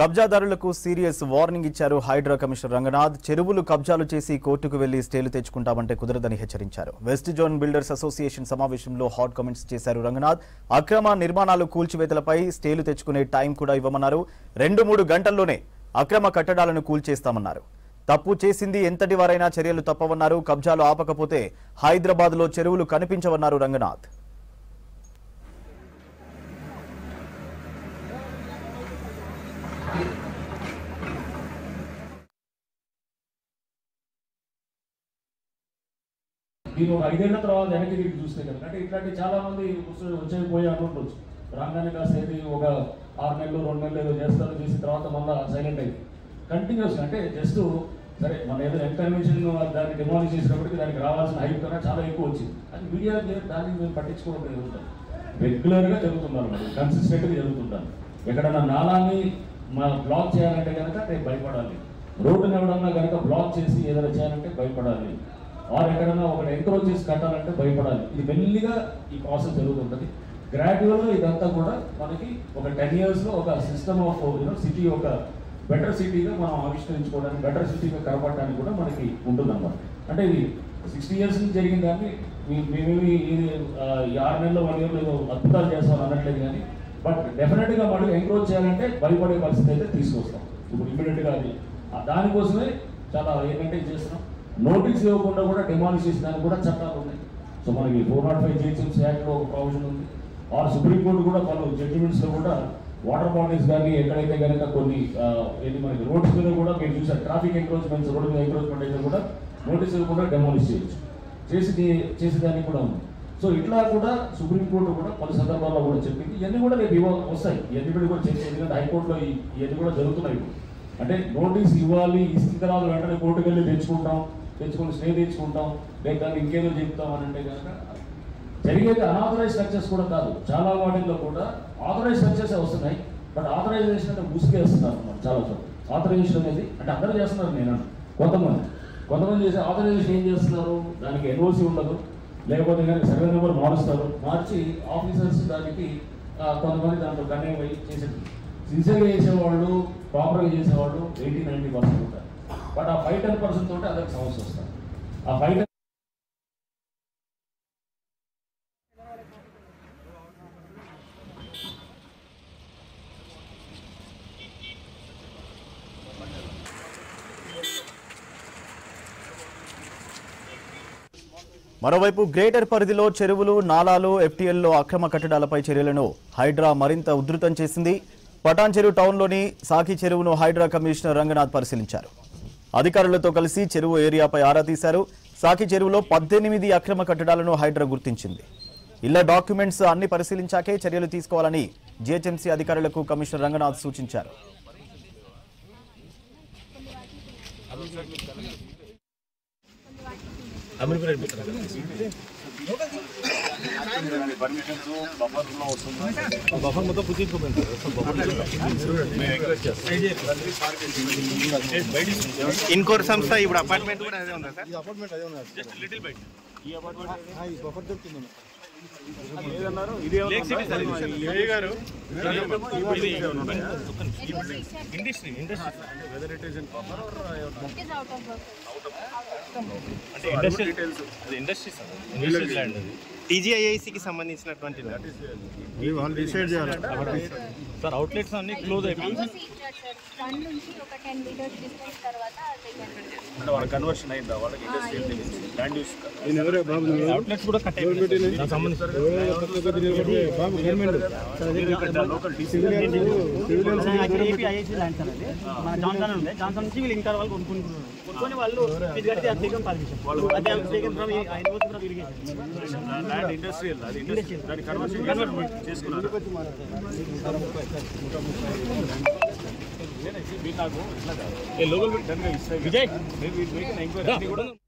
కబ్జాదారులకు serious warning ఇచ్చారు Hydraa commissioner Ranganath చెరువులు కబ్జాలు చేసి కోర్టుకు వెళ్లి స్టేలు తెచ్చుకుంటామంటే కుదరదని హెచ్చరించారు వెస్ట్ జోన్ బిల్డర్స్ అసోసియేషన్ సమావేశంలో హాట్ కామెంట్స్ చేశారు రంగనాథ్ అక్రమ నిర్మాణాలు కూల్చివేతలపై స్టేలు తెచ్చుకునే టైం కూడా ఇవ్వమన్నారు రెండు మూడు గంటల్లోనే అక్రమ కట్టడాలను కూల్చేస్తామన్నారు తప్పు చేసింది ఎంతటి వారైనా చర్యలు తప్పవన్నారు కబ్జాలు ఆపకపోతే హైదరాబాద్లో చెరువులు కనిపించవన్నారు రంగనాథ్ దీని ఒక ఐదేళ్ల తర్వాత వెనక్కి తిరిగి చూస్తే కనుక అంటే ఇట్లాంటి చాలా మంది వస్తు- వచ్చేవి పోయి అనుకుంటవచ్చు రాగానే కాస్త ఇది ఒక ఆరు నెలలు రెండు నెలలు ఏదో చేస్తారు చేసిన తర్వాత మళ్ళీ సైలెంట్ అయింది కంటిన్యూస్ అంటే జస్ట్ సరే మన ఏదో ఎన్కన్వెన్షన్ దాన్ని డిమాలిష్ చేసినప్పటికీ దానికి రావాల్సిన హైప్ కన్నా చాలా ఎక్కువ వచ్చింది అది మీడియా దాన్ని మేము పట్టించుకోవడం జరుగుతుంది రెగ్యులర్గా జరుగుతున్నారు మరి కన్సిస్టెంట్గా జరుగుతుంటారు ఎక్కడన్నా నాలాన్ని మా బ్లాక్ చేయాలంటే కనుక రేపు భయపడాలి రోడ్డుని ఎవడన్నా కనుక బ్లాక్ చేసి ఏదైనా చేయాలంటే భయపడాలి ఆర్ ఎక్కడన్నా ఒకటి ఎంక్రోచ్ చేసి కట్టాలంటే భయపడాలి ఇది మెల్లిగా ఈ ప్రాసెస్ జరుగుతుంటుంది గ్రాడ్యువల్గా ఇదంతా కూడా మనకి ఒక టెన్ ఇయర్స్లో ఒక సిస్టమ్ ఆఫ్ యూనో సిటీ ఒక బెటర్ సిటీగా మనం ఆవిష్కరించుకోవడానికి బెటర్ సిటీగా కనపడడానికి కూడా మనకి ఉంటుందన్నమాట అంటే ఇది సిక్స్టీ ఇయర్స్ నుంచి జరిగిన దాన్ని మీ- మేమేమి ఇది ఆ, ఈ ఆరు నెలలు వన్ ఇయర్లో ఏదో అద్భుతాలు చేస్తాం అనట్లేదు కానీ బట్ డెఫినెట్గా మళ్ళీ ఎంక్రోచ్ చేయాలంటే భయపడే పరిస్థితి అయితే తీసుకొస్తాం ఇప్పుడు ఇమీడియట్గా అది ఆ దానికోసమే చాలా ఏంటంటే ఇది చేస్తున్నాం నోటీస్ ఇవ్వకుండా కూడా డిమాలిష్ చేసిన కూడా చట్టాలు ఉన్నాయి సో మనకి ఫోర్ నాట్ ఫైవ్ జిహెచ్ఎంసీ యాక్ట్లో ఒక ప్రావిజన్ ఉంది ఆర్ సుప్రీంకోర్టు కూడా పలు జడ్జిమెంట్స్లో కూడా వాటర్ బాడీస్ కానీ ఎక్కడైతే కనుక కొన్ని ఆ, ఏంటి మనకి రోడ్స్ మీద కూడా మీరు చూసారు ట్రాఫిక్ ఎంక్రోచ్మెంట్స్ రోడ్ మీద ఎంక్రోచ్మెంట్ అయితే కూడా నోటీస్ ఇవ్వకుండా డెమాలిష్ చేయొచ్చు చేసి చేసేదానికి కూడా ఉంది సో ఇట్లా కూడా సుప్రీంకోర్టు కూడా పలు సందర్భాల్లో కూడా చెప్పింది ఇవన్నీ కూడా రేపు ఇవ్వ వస్తాయి ఇవన్నీ కూడా కూడా చేసి ఎందుకంటే హైకోర్టులో ఈ- ఇవన్నీ కూడా జరుగుతున్నాయి ఇప్పుడు అంటే నోటీస్ ఇవ్వాలి ఇచ్చిన తర్వాత వెంటనే కోర్టుకు వెళ్ళి తెచ్చుకుంటాం తెచ్చుకొని స్టే తెచ్చుకుంటాం లేదా దాన్ని ఇంకేదో చెప్తాం అని అంటే కనుక జరిగేది అనాథరైజ్ స్ట్రక్చర్స్ కూడా కాదు చాలా వాటిల్లో కూడా ఆథరైజ్ స్ట్రక్చర్స్ వస్తున్నాయి బట్ ఆథరైజేషన్ అంటే ముసుగేస్తున్నారు అన్నమాట చాలా చోట్ల ఆథరైజేషన్ అనేది అంటే అందరూ చేస్తున్నారు నేను అన్నాను. కొంతమంది కొంతమంది చేసే ఆథరైజేషన్ ఏం చేస్తున్నారు దానికి ఎన్ఓసి ఉండదు లేకపోతే కనుక సర్వే నెంబర్ మారుస్తారు మార్చి ఆఫీసర్స్ దానికి ఆ, కొంతమంది దాంట్లో కన్నే పోయి చేసేది సిన్సియర్గా చేసేవాళ్ళు ప్రాపర్గా చేసేవాళ్ళు ఎయిటీ నైంటీ పర్సెంట్ ఉంటారు బట్ ఆ ఫైవ్ టెన్ పర్సెంట్ తోటి అదొక సమస్య వస్తుంది ఆ ఫైవ్ మరోవైపు గ్రేటర్ పరిధిలో చెరువులు నాలాలు ఎఫ్టీఎల్లో అక్రమ కట్టడాలపై చర్యలను హైడ్రా మరింత ఉధృతం చేసింది పటాన్ చెరువు టౌన్లోని సాకి చెరువును హైడ్రా కమిషనర్ రంగనాథ్ పరిశీలించారు అధికారులతో కలిసి చెరువు ఏరియాపై ఆరా తీశారు సాకి చెరువులో పద్దెనిమిది అక్రమ కట్టడాలను హైడ్రా గుర్తించింది ఇళ్ల డాక్యుమెంట్స్ అన్ని పరిశీలించాకే చర్యలు తీసుకోవాలని జీహెచ్ఎంసీ అధికారులకు కమిషనర్ రంగనాథ్ సూచించారు ఇన్కోర్ సంస్థ ఇప్పుడు అపార్ట్మెంట్ కూడా అదే ఉందా సార్ అపార్ట్మెంట్ అదే ఉన్నది ఈ బఫర్ దొరుకుతుంది industry industry It is out of work. అంటే ఇండస్ట్రీ అది ఇండస్ట్రీ సార్ ఇండస్ట్రీ ల్యాండ్ అది టీజీఐఐసికి సంబంధించినటువంటి వాళ్ళు డిసైడ్ చేయాలి సార్ అవుట్లెట్స్ అన్ని క్లోజ్ అయిపోయి Mango seed jar, sir. Front నుంచి ఒక టెన్ మీటర్స్ డిస్టెన్స్ తర్వాత they can- వాళ్ళ కన్వర్షన్ అయిందా వాళ్ళకి ఆ, yes. ల్యాండ్ యూస్ నేను ఎవరే బాబు నువ్వు? అవుట్లెట్స్ కూడా కట్ అయిపోయింది దానికి సంబంధించి ఎవరే కొత్త కొత్త నిలబడి, బాబు government local civilians civilians AP IIC land sir అది మన జాన్సన్ ఉండే జాన్సన్ నుంచి వీళ్ళు ఇంకా వాళ్ళు కొనుక్కుంటున్నారు కొనుక్కొని వాళ్ళు ఇది కడితే అది టేకన్ పర్మిషన్ అది టేకన్ ఫ్రమ్ ఆయన పోతుంది ఫ్రమ్ ఇరిగేషన్ ల్యాండ్ ఇండస్ట్రియల్ అది ఇండస్ట్రియల్ దాని కన్వర్షన్ చేసుకున్నారు లోకల్ విజయ్ ఎంక్వైరీ